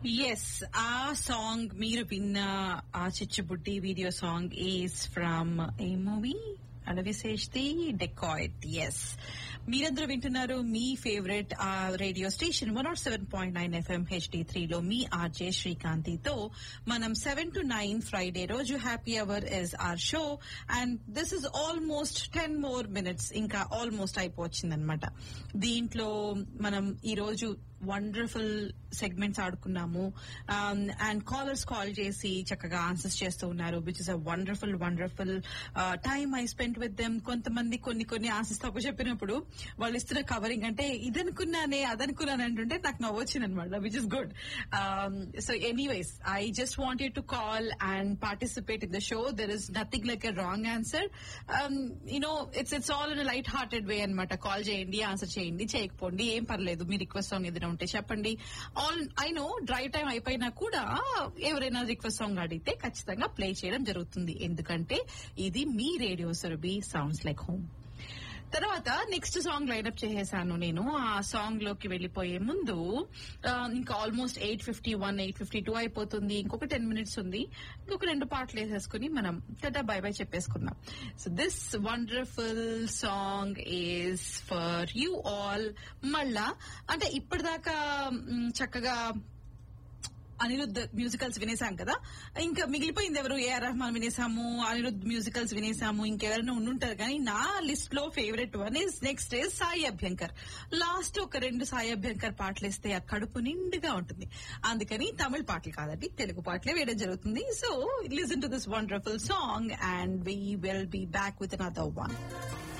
yes ఆ song మీరు విన్న ఆ చిచ్చుబుడ్డి video song is from a movie అడవిశేష్ది డెకాయిట్ ఎస్ మీరందరూ వింటున్నారు మీ favourite radio station one nought seven point nine FM HD త్రీలో మీ ఆర్జే శ్రీకాంతితో మనం సెవెన్ టు నైన్ ఫ్రైడే రోజు happy hour is our show and this is almost ten more minutes ఇంకా ఆల్మోస్ట్ అయిపోవచ్చిందనమాట దీంట్లో మనం ఈ రోజు వండర్ఫుల్ సెగ్మెంట్స్ ఆడుకున్నాము అండ్ కాలర్స్ కాల్ చేసి చక్కగా ఆన్సర్స్ చేస్తూ ఉన్నారు which is a wonderful wonderful time I spend with them కొంతమంది కొన్ని కొన్ని ఆన్సర్స్ తప్పు చెప్పినప్పుడు వాళ్ళు ఇస్తున్న కవరింగ్ అంటే ఇదనుకున్నానే అదనుకున్నాను అంటుంటే నాకు నవ్వొచ్చింది అనమాట which is good so anyways I just want you to call and participate in the show there is nothing like a wrong answer you know it's it's all in light hearted way అనమాట call చేయండి answer చేయండి చేయకపోండి ఏం పర్లేదు మీ request song ఏదైనా ఉంటే చెప్పండి all I know drive time అయిపోయినా కూడా ఎవరైనా రిక్వెస్ట్ సాంగ్ అడిగితే ఖచ్చితంగా ప్లే చేయడం జరుగుతుంది ఎందుకంటే ఇది మీ radio Surabhi sounds like home తర్వాత నెక్స్ట్ సాంగ్ లైనప్ చేసేసాను నేను ఆ సాంగ్ లోకి వెళ్లిపోయే ముందు ఇంకా almost eight fifty one eight fifty two అయిపోతుంది ఇంకొక టెన్ మినిట్స్ ఉంది ఇంకొక రెండు పాటలు వేసేసుకుని మనం టటా బై బై చెప్పేసుకుందాం so this wonderful song is for you all మళ్ళా అంటే ఇప్పటిదాకా చక్కగా అనిరుద్ మ్యూజికల్స్ వినేసాం కదా ఇంకా మిగిలిపోయింది ఎవరు ఏఆర్ రెహమాన్ వినేసాము అనిరుద్ మ్యూజికల్స్ వినేసాము ఇంకెవరైనా ఉండుంటారు కానీ నా లిస్ట్ లో favourite one is next is Sai Abhyankar last ఒక రెండు సాయి అభ్యంకర్ పాటలు వేస్తే ఆ కడుపు నిండుగా ఉంటుంది అందుకని తమిళ పాటలు కాదండి తెలుగు పాటలే వేయడం జరుగుతుంది so listen to this wonderful song and we will be back with another one